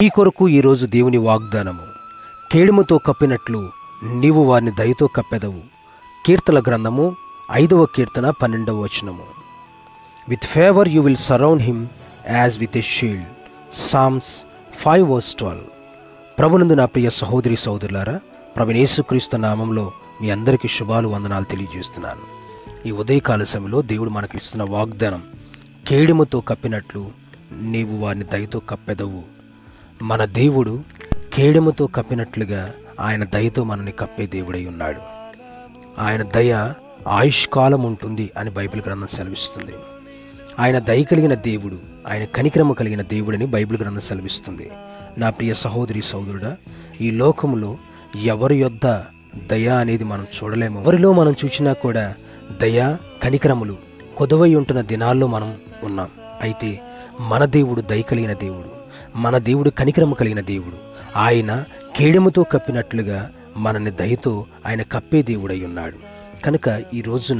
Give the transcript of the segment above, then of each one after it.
ఈ కొరకు ఈరోజు దేవుని వాగ్దానము కేడుముతో కప్పినట్లు నీవు వారిని దయతో కప్పెదవు కీర్తన గ్రంథము ఐదవ కీర్తన పన్నెండవ వచనము with favour you will surround him as with a shield Psalms five verse twelve ప్రభునందు నా ప్రియ సహోదరి సహోదరులారా ప్రవీణేశుక్రీస్తు నామంలో మీ అందరికీ శుభాలు వందనాలు తెలియజేస్తున్నాను ఈ ఉదయకాల సమయంలో దేవుడు మనకి ఇస్తున్న వాగ్దానం కేడుముతో కప్పినట్లు నీవు వారిని దయతో కప్పెదవు మన దేవుడు కేడెముతో కప్పినట్లుగా ఆయన దయతో మనల్ని కప్పే దేవుడై ఉన్నాడు ఆయన దయ ఆయుష్కాలం ఉంటుంది అని బైబిల్ గ్రంథం సెలవిస్తుంది ఆయన దయ కలిగిన దేవుడు ఆయన కనిక్రమ కలిగిన దేవుడని బైబిల్ గ్రంథం సెలవిస్తుంది నా ప్రియ సహోదరి సహోదరుడా ఈ లోకంలో ఎవరి యొద్ద దయ అనేది మనం చూడలేము ఎవరిలో మనం చూసినా కూడా దయ కనికరములు కొదవై ఉంటున్న దినాల్లో మనం ఉన్నాం అయితే మన దేవుడు దయ కలిగిన దేవుడు మన దేవుడు కనికరము కలిగిన దేవుడు ఆయన కేడెముతో కప్పినట్లుగా మనని దయతో ఆయన కప్పే దేవుడై ఉన్నాడు కనుక ఈ రోజున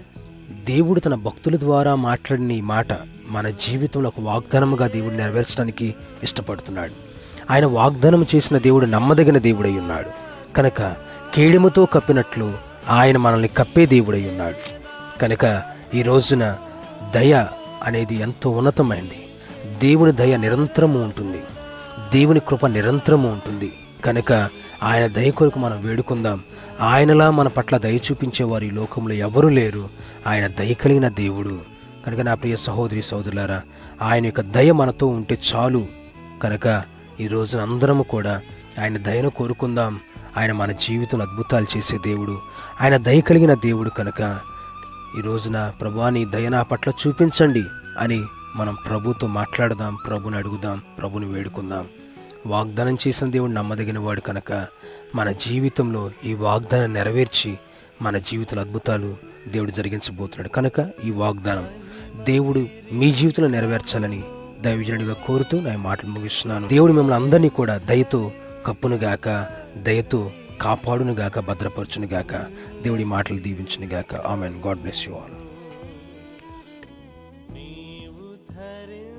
దేవుడు తన భక్తుల ద్వారా మాట్లాడిన ఈ మాట మన జీవితంలో ఒక వాగ్దానముగా దేవుడు నెరవేర్చడానికి ఇష్టపడుతున్నాడు ఆయన వాగ్దానం చేసిన దేవుడు నమ్మదగిన దేవుడై ఉన్నాడు కనుక కేడెముతో కప్పినట్లు ఆయన మనల్ని కప్పే దేవుడై ఉన్నాడు కనుక ఈ రోజున దయ అనేది ఎంతో ఉన్నతమైంది దేవుని దయ నిరంతరము ఉంటుంది దేవుని కృప నిరంతరము ఉంటుంది కనుక ఆయన దయ కొరకు మనం వేడుకుందాం ఆయనలా మన పట్ల దయ చూపించేవారు ఈ లోకంలో ఎవరూ లేరు ఆయన దయ కలిగిన దేవుడు కనుక నా ప్రియ సహోదరి సహోదరులారా ఆయన యొక్క దయ మనతో ఉంటే చాలు కనుక ఈ రోజున అందరము కూడా ఆయన దయను కోరుకుందాం ఆయన మన జీవితంలో అద్భుతాలు చేసే దేవుడు ఆయన దయ కలిగిన దేవుడు కనుక ఈ రోజున ప్రభా నీ దయ నా పట్ల చూపించండి అని మనం ప్రభుతో మాట్లాడదాం ప్రభుని అడుగుదాం ప్రభుని వేడుకుందాం వాగ్దానం చేసిన దేవుడు నమ్మదగిన వాడు కనుక మన జీవితంలో ఈ వాగ్దానం నెరవేర్చి మన జీవితంలో అద్భుతాలు దేవుడు జరిగించబోతున్నాడు కనుక ఈ వాగ్దానం దేవుడు మీ జీవితంలో నెరవేర్చాలని దైవజనుడిగా కోరుతూ నా ఈ మాటలు ముగిస్తున్నాను దేవుడు మిమ్మల్ని అందరినీ కూడా దయతో కప్పునుగాక దయతో కాపాడునుగాక భద్రపరచునుగాక దేవుడి మాటలు దీవించునుగాక amen God bless you all నీవు ధరి